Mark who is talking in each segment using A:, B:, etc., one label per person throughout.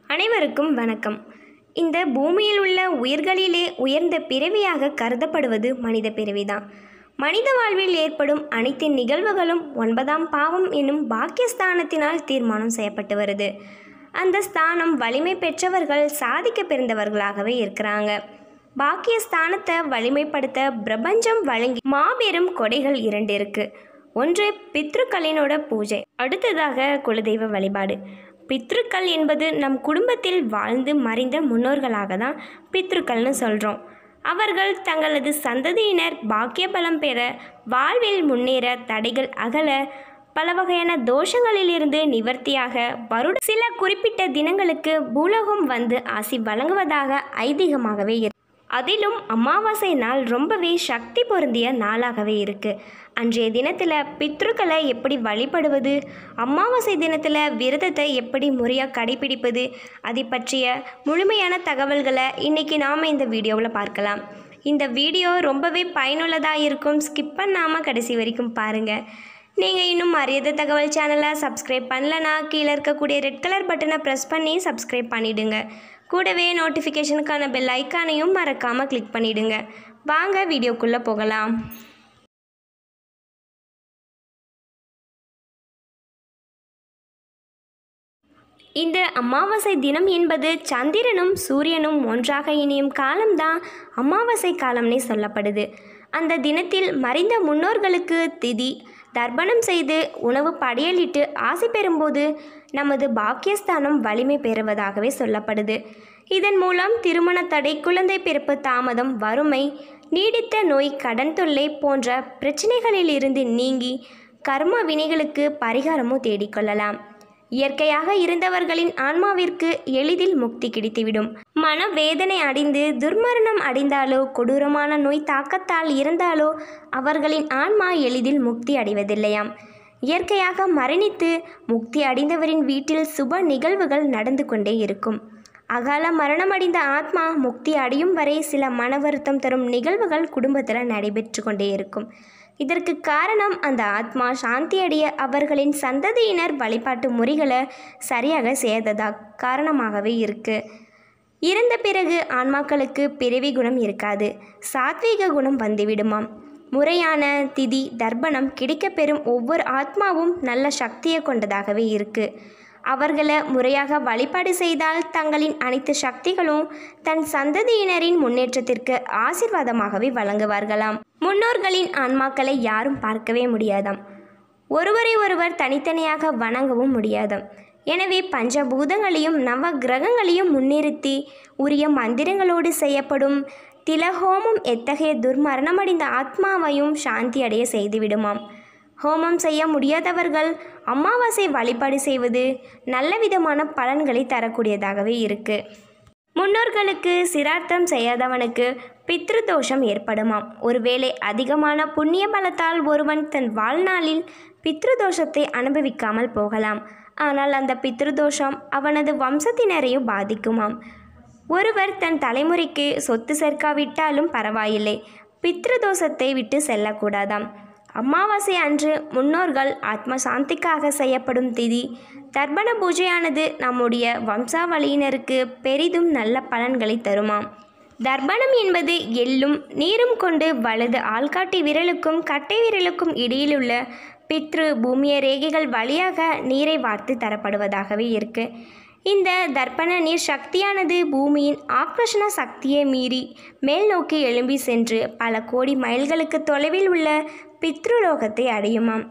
A: அனைவருக்கும் வணக்கம் இந்த பூமியில் உள்ள உயிர்களிலே உயர்ந்த பிறவியாக கருதப்படுவது மனித பிறவிதான் மனித வாழ்வில் ஏற்படும் அனைத்து நிகழ்வுகளும் ஒன்பதாம் பாவம் என்னும் பாக்கியஸ்தானத்தினால் தீர்மானம் செய்யப்பட்டு வருது அந்த ஸ்தானம் வலிமை பெற்றவர்கள் சாதிக்க பிறந்தவர்களாகவே இருக்கிறாங்க பாக்கியஸ்தானத்தை வலிமைப்படுத்த பிரபஞ்சம் வழங்கி மாபெரும் கொடைகள் இரண்டு இருக்கு ஒன்று பித்ருக்களினோட பூஜை அடுத்ததாக குலதெய்வ வழிபாடு பித்ருக்கள் என்பது நம் குடும்பத்தில் வாழ்ந்து மறைந்த முன்னோர்களாக தான் பித்ருக்கள்னு சொல்கிறோம் அவர்கள் தங்களது சந்ததியினர் பாக்கிய பலம் பெற வாழ்வில் முன்னேற தடைகள் அகல பல வகையான தோஷங்களிலிருந்து நிவர்த்தியாக வருட சில குறிப்பிட்ட தினங்களுக்கு பூலோகம் வந்து ஆசி வழங்குவதாக ஐதீகமாகவே இருக்கு அதிலும் அமாவாசை நாள் ரொம்பவே சக்தி பொருந்திய நாளாகவே இருக்கு அன்றைய தினத்தில் பித்ருக்களை எப்படி வழிபடுவது அமாவாசை தினத்தில் விரதத்தை எப்படி முறையாக கடைபிடிப்பது அதை பற்றிய முழுமையான தகவல்களை இன்றைக்கி நாம் இந்த வீடியோவில் பார்க்கலாம் இந்த வீடியோ ரொம்பவே பயனுள்ளதாக இருக்கும் ஸ்கிப் பண்ணாமல் கடைசி வரைக்கும் பாருங்கள் நீங்கள் இன்னும் அறியாத தகவல் சேனலை சப்ஸ்கிரைப் பண்ணலனா கீழே இருக்கக்கூடிய ரெட் கலர் பட்டனை ப்ரெஸ் பண்ணி சப்ஸ்கிரைப் பண்ணிடுங்க கூடவே நோட்டிஃபிகேஷனுக்கான பெல் ஐக்கானையும் மறக்காமல் கிளிக் பண்ணிடுங்க வாங்க வீடியோக்குள்ளே போகலாம் இந்த அமாவாசை தினம் என்பது சந்திரனும் சூரியனும் ஒன்றாக இணையும் காலம்தான் அமாவாசை காலம்னே சொல்லப்படுது அந்த தினத்தில் மறைந்த முன்னோர்களுக்கு திதி தர்ப்பணம் செய்து உணவு படையலிட்டு ஆசை பெறும்போது நமது பாக்கியஸ்தானம் வலிமை பெறுவதாகவே சொல்லப்படுது இதன் மூலம் திருமண தடை குழந்தை பிறப்பு தாமதம் வறுமை நீடித்த நோய் கடன் தொல்லை போன்ற பிரச்சனைகளிலிருந்து நீங்கி கர்ம வினைகளுக்கு பரிகாரமும் தேடிக்கொள்ளலாம் இயற்கையாக இருந்தவர்களின் ஆன்மாவிற்கு எளிதில் முக்தி கிடைத்துவிடும் மனவேதனை அடைந்து துர்மரணம் அடைந்தாலோ கொடூரமான நோய் தாக்கத்தால் இருந்தாலோ அவர்களின் ஆன்மா எளிதில் முக்தி அடைவதில்லையாம் இயற்கையாக மரணித்து முக்தி அடைந்தவரின் வீட்டில் சுப நிகழ்வுகள் நடந்து கொண்டே இருக்கும் அகால மரணமடைந்த ஆத்மா முக்தி அடையும் வரை சில மன வருத்தம் தரும் நிகழ்வுகள் குடும்பத்தில் நடைபெற்று கொண்டே இருக்கும் இதற்கு காரணம் அந்த ஆத்மா சாந்தி அடைய அவர்களின் சந்ததியினர் வழிபாட்டு முறைகளை சரியாக செய்ததா காரணமாகவே இருக்கு இறந்த பிறகு ஆன்மாக்களுக்கு பிறவி குணம் இருக்காது சாத்வீக குணம் வந்துவிடுமாம் முறையான திதி தர்ப்பணம் கிடைக்கப்பெறும் ஒவ்வொரு ஆத்மாவும் நல்ல சக்தியை கொண்டதாகவே இருக்கு அவர்களை முறையாக வழிபாடு செய்தால் தங்களின் அனைத்து சக்திகளும் தன் சந்ததியினரின் முன்னேற்றத்திற்கு ஆசிர்வாதமாகவே வழங்குவார்களாம் முன்னோர்களின் ஆன்மாக்களை யாரும் பார்க்கவே முடியாதாம் ஒருவரை ஒருவர் தனித்தனியாக வணங்கவும் முடியாதாம் எனவே பஞ்சபூதங்களையும் நவ கிரகங்களையும் முன்னிறுத்தி உரிய மந்திரங்களோடு செய்யப்படும் திலஹோமம் எத்தகைய துர்மரணமடைந்த ஆத்மாவையும் சாந்தி அடைய செய்துவிடுமாம் ஹோமம் செய்ய முடியாதவர்கள் அமாவாசை வழிபாடு செய்வது நல்ல விதமான பலன்களை தரக்கூடியதாகவே இருக்கு முன்னோர்களுக்கு சிரார்த்தம் செய்யாதவனுக்கு பித்ருதோஷம் ஏற்படுமாம் ஒருவேளை அதிகமான புண்ணிய பலத்தால் ஒருவன் தன் வாழ்நாளில் பித்ருதோஷத்தை அனுபவிக்காமல் போகலாம் ஆனால் அந்த பித்ருதோஷம் அவனது வம்சத்தினரையும் பாதிக்குமாம் ஒருவர் தன் தலைமுறைக்கு சொத்து சேர்க்காவிட்டாலும் பரவாயில்லை பித்ருதோஷத்தை விட்டு செல்லக்கூடாதாம் அமாவாசை அன்று முன்னோர்கள் ஆத்ம சாந்திக்காக செய்யப்படும் திதி தர்ப்பண பூஜையானது நம்முடைய வம்சாவளியினருக்கு பெரிதும் நல்ல பலன்களை தருமாம் தர்ப்பணம் என்பது எள்ளும் நீரும் கொண்டு வலது ஆள்காட்டி விரலுக்கும் கட்டை விரலுக்கும் இடையிலுள்ள பித்ரு பூமிய ரேகைகள் வழியாக நீரை வார்த்து தரப்படுவதாகவே இருக்கு இந்த தர்ப்பண நீர் சக்தியானது பூமியின் ஆக்ரஷண சக்தியை மீறி மேல் நோக்கி எழும்பி சென்று பல கோடி மைல்களுக்கு தொலைவில் உள்ள பித்ருலோகத்தை அடையுமாம்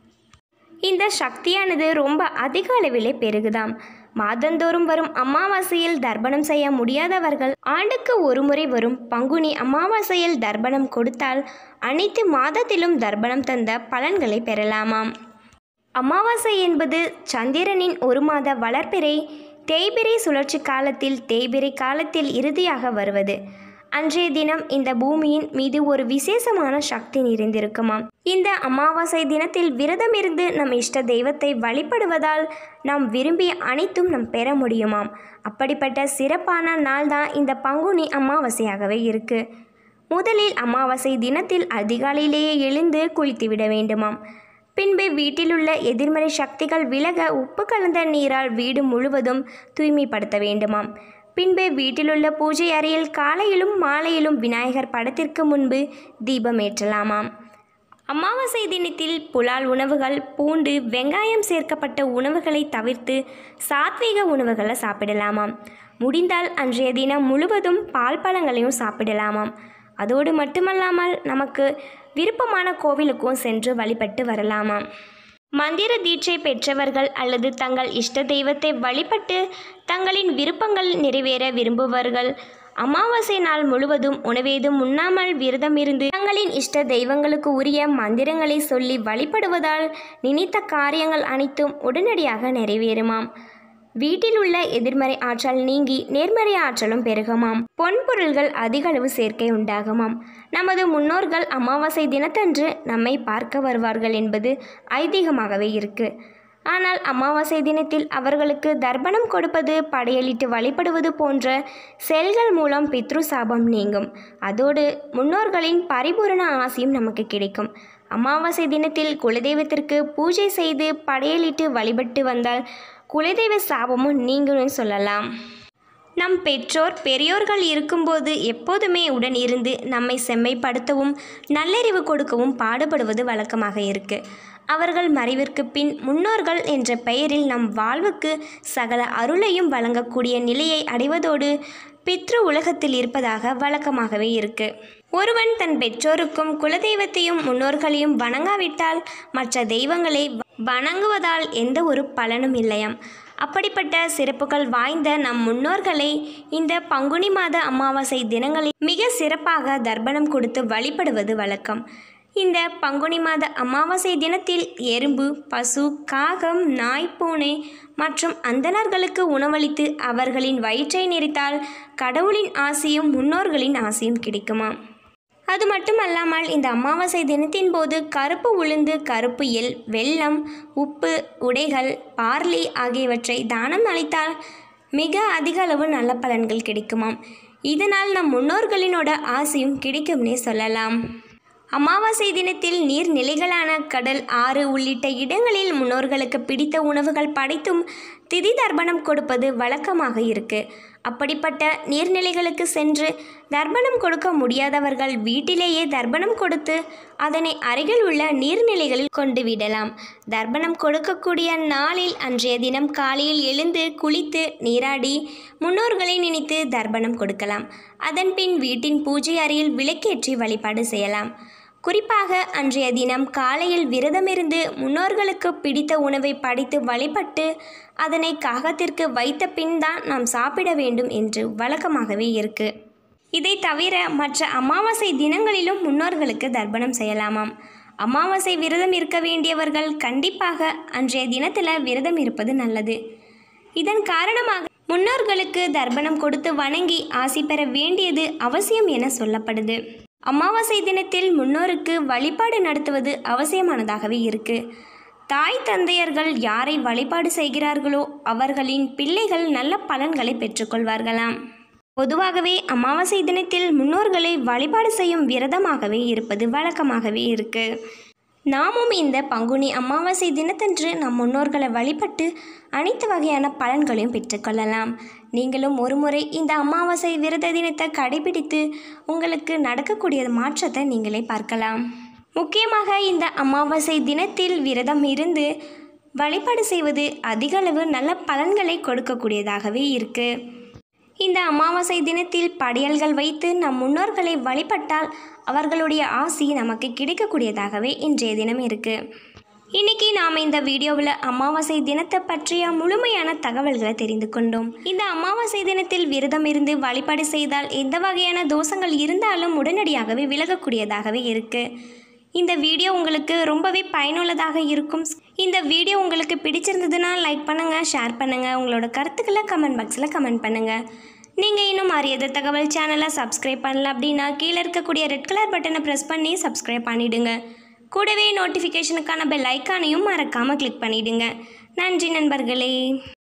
A: இந்த சக்தியானது ரொம்ப அதிக அளவிலே பெருகுதாம் மாதந்தோறும் வரும் அமாவாசையில் தர்ப்பணம் செய்ய முடியாதவர்கள் ஆண்டுக்கு ஒரு முறை வரும் பங்குனி அமாவாசையில் தர்ப்பணம் கொடுத்தால் அனைத்து மாதத்திலும் தர்ப்பணம் தந்த பலன்களை பெறலாமாம் அமாவாசை என்பது சந்திரனின் ஒரு மாத வளர்ப்பிறை தேய்பிரை சுழற்சி காலத்தில் தேய்பிரை காலத்தில் இறுதியாக வருவது அன்றைய தினம் இந்த பூமியின் மீது ஒரு விசேஷமான சக்தி நிறைந்திருக்குமாம் இந்த அமாவாசை தினத்தில் விரதம் இருந்து நம் இஷ்ட தெய்வத்தை வழிபடுவதால் நாம் விரும்பிய அனைத்தும் நாம் பெற முடியுமாம் அப்படிப்பட்ட சிறப்பான நாள் தான் இந்த பங்குனி அமாவாசையாகவே இருக்கு முதலில் அமாவாசை தினத்தில் அதிகாலையிலேயே எழுந்து குளித்துவிட வேண்டுமாம் பின்பு வீட்டிலுள்ள எதிர்மறை சக்திகள் விலக உப்பு கலந்த நீரால் வீடு முழுவதும் தூய்மைப்படுத்த வேண்டுமாம் பின்பு வீட்டிலுள்ள பூஜை அறையில் காலையிலும் மாலையிலும் விநாயகர் படத்திற்கு முன்பு தீபம் ஏற்றலாமாம் அமாவாசை தினத்தில் புலால் உணவுகள் பூண்டு வெங்காயம் சேர்க்கப்பட்ட உணவுகளை தவிர்த்து சாத்வீக உணவுகளை சாப்பிடலாமாம் முடிந்தால் அன்றைய தினம் முழுவதும் பால் பழங்களையும் சாப்பிடலாமாம் அதோடு மட்டுமல்லாமல் நமக்கு விருப்பமான கோவிலுக்கும் சென்று வழிபட்டு வரலாமாம் மந்திர தீட்சை பெற்றவர்கள் அல்லது தங்கள் இஷ்ட தெய்வத்தை வழிபட்டு தங்களின் விருப்பங்கள் நிறைவேற விரும்புபவர்கள் அமாவாசை நாள் முழுவதும் உணவேதும் உண்ணாமல் விரதம் இருந்து தங்களின் இஷ்ட தெய்வங்களுக்கு உரிய மந்திரங்களை சொல்லி வழிபடுவதால் நினைத்த காரியங்கள் அனைத்தும் உடனடியாக நிறைவேறுமாம் வீட்டில் உள்ள எதிர்மறை ஆற்றல் நீங்கி நேர்மறை ஆற்றலும் பெருகுமாம் பொன் பொருள்கள் அதிக அளவு சேர்க்கை உண்டாகுமாம் நமது முன்னோர்கள் அமாவாசை தினத்தன்று நம்மை பார்க்க வருவார்கள் என்பது ஐதீகமாகவே இருக்கு ஆனால் அமாவாசை தினத்தில் அவர்களுக்கு தர்ப்பணம் கொடுப்பது படையலிட்டு வழிபடுவது போன்ற செயல்கள் மூலம் பித்ரு சாபம் நீங்கும் அதோடு முன்னோர்களின் பரிபூரண ஆசையும் நமக்கு கிடைக்கும் அமாவாசை தினத்தில் குலதெய்வத்திற்கு பூஜை செய்து படையலிட்டு வழிபட்டு வந்தால் குலதெய்வ சாபமும் நீங்கும்னு சொல்லலாம் நம் பெற்றோர் பெரியோர்கள் இருக்கும்போது எப்போதுமே உடன் இருந்து நம்மை செம்மைப்படுத்தவும் நல்லறிவு கொடுக்கவும் பாடுபடுவது வழக்கமாக இருக்கு அவர்கள் மறைவிற்கு பின் முன்னோர்கள் என்ற பெயரில் நம் வாழ்வுக்கு சகல அருளையும் வழங்கக்கூடிய நிலையை அடைவதோடு பித்ரு உலகத்தில் இருப்பதாக வழக்கமாகவே இருக்கு ஒருவன் தன் பெற்றோருக்கும் குலதெய்வத்தையும் முன்னோர்களையும் வணங்காவிட்டால் மற்ற தெய்வங்களை வணங்குவதால் எந்த ஒரு பலனும் இல்லையாம் அப்படிப்பட்ட சிறப்புகள் வாய்ந்த நம் முன்னோர்களை இந்த பங்குனி மாத அமாவாசை தினங்களில் மிக சிறப்பாக தர்ப்பணம் கொடுத்து வழிபடுவது வழக்கம் இந்த பங்குனி மாத அமாவாசை தினத்தில் எறும்பு பசு காகம் நாய் பூனை மற்றும் அந்தணர்களுக்கு உணவளித்து அவர்களின் வயிற்றை நெறித்தால் கடவுளின் ஆசையும் முன்னோர்களின் ஆசையும் கிடைக்குமா அது மட்டுமல்லாமல் இந்த அமாவாசை தினத்தின் போது கருப்பு உளுந்து கருப்பு எள் வெல்லம் உப்பு உடைகள் பார்லி ஆகியவற்றை தானம் அளித்தால் மிக அதிக அளவு நல்ல பலன்கள் கிடைக்குமாம் இதனால் நம் முன்னோர்களினோட ஆசையும் கிடைக்கும்னே சொல்லலாம் அமாவாசை தினத்தில் நீர்நிலைகளான கடல் ஆறு உள்ளிட்ட இடங்களில் முன்னோர்களுக்கு பிடித்த உணவுகள் படைத்தும் திதி தர்ப்பணம் கொடுப்பது வழக்கமாக இருக்கு அப்படிப்பட்ட நீர்நிலைகளுக்கு சென்று தர்ப்பணம் கொடுக்க முடியாதவர்கள் வீட்டிலேயே தர்ப்பணம் கொடுத்து அதனை அருகில் உள்ள நீர்நிலைகளில் கொண்டு விடலாம் தர்ப்பணம் கொடுக்கக்கூடிய நாளில் அன்றைய தினம் காலையில் எழுந்து குளித்து நீராடி முன்னோர்களை நினைத்து தர்ப்பணம் கொடுக்கலாம் அதன்பின் வீட்டின் பூஜை அறையில் விளக்கேற்றி வழிபாடு செய்யலாம் குறிப்பாக அன்றைய தினம் காலையில் விரதமிருந்து முன்னோர்களுக்கு பிடித்த உணவை படைத்து வழிபட்டு அதனை காகத்திற்கு வைத்த பின் தான் நாம் சாப்பிட வேண்டும் என்று வழக்கமாகவே இருக்கு இதை தவிர மற்ற அமாவாசை தினங்களிலும் முன்னோர்களுக்கு தர்ப்பணம் செய்யலாமாம் அமாவாசை விரதம் இருக்க வேண்டியவர்கள் கண்டிப்பாக அன்றைய தினத்தில் விரதம் இருப்பது நல்லது இதன் காரணமாக முன்னோர்களுக்கு தர்ப்பணம் கொடுத்து வணங்கி ஆசி பெற வேண்டியது அவசியம் என சொல்லப்படுது அமாவாசை தினத்தில் முன்னோருக்கு வழிபாடு நடத்துவது அவசியமானதாகவே இருக்கு தாய் தந்தையர்கள் யாரை வழிபாடு செய்கிறார்களோ அவர்களின் பிள்ளைகள் நல்ல பலன்களை பெற்றுக்கொள்வார்களாம் பொதுவாகவே அமாவாசை தினத்தில் முன்னோர்களை வழிபாடு செய்யும் விரதமாகவே இருப்பது வழக்கமாகவே இருக்கு நாமும் இந்த பங்குனி அமாவாசை தினத்தன்று நம் முன்னோர்களை வழிபட்டு அனைத்து வகையான பலன்களையும் பெற்றுக்கொள்ளலாம் நீங்களும் ஒருமுறை இந்த அமாவாசை விரத தினத்தை கடைபிடித்து உங்களுக்கு நடக்கக்கூடிய மாற்றத்தை நீங்களே பார்க்கலாம் முக்கியமாக இந்த அமாவாசை தினத்தில் விரதம் இருந்து வழிபாடு செய்வது அதிக அளவு நல்ல பலன்களை கொடுக்கக்கூடியதாகவே இருக்குது இந்த அமாவாசை தினத்தில் படையல்கள் வைத்து நம் முன்னோர்களை வழிபட்டால் அவர்களுடைய ஆசி நமக்கு கிடைக்கக்கூடியதாகவே இன்றைய தினம் இருக்கு இன்னைக்கு நாம் இந்த வீடியோவில் அமாவாசை தினத்தை பற்றிய முழுமையான தகவல்களை தெரிந்து கொண்டோம் இந்த அமாவாசை தினத்தில் விரதம் இருந்து வழிபாடு செய்தால் எந்த வகையான தோஷங்கள் இருந்தாலும் உடனடியாகவே விலகக்கூடியதாகவே இருக்கு இந்த வீடியோ உங்களுக்கு ரொம்பவே பயனுள்ளதாக இருக்கும் இந்த வீடியோ உங்களுக்கு பிடிச்சிருந்ததுன்னா லைக் பண்ணுங்கள் ஷேர் பண்ணுங்கள் உங்களோட கருத்துக்களை கமெண்ட் பாக்ஸில் கமெண்ட் பண்ணுங்கள் நீங்கள் இன்னும் அறியாத தகவல் சேனலை சப்ஸ்கிரைப் பண்ணல அப்படின்னா கீழே இருக்கக்கூடிய ரெட் கலர் பட்டனை ப்ரெஸ் பண்ணி சப்ஸ்கிரைப் பண்ணிடுங்க கூடவே நோட்டிஃபிகேஷனுக்கான பெல் ஐக்கானையும் மறக்காமல் கிளிக் பண்ணிடுங்க நன்றி நண்பர்களே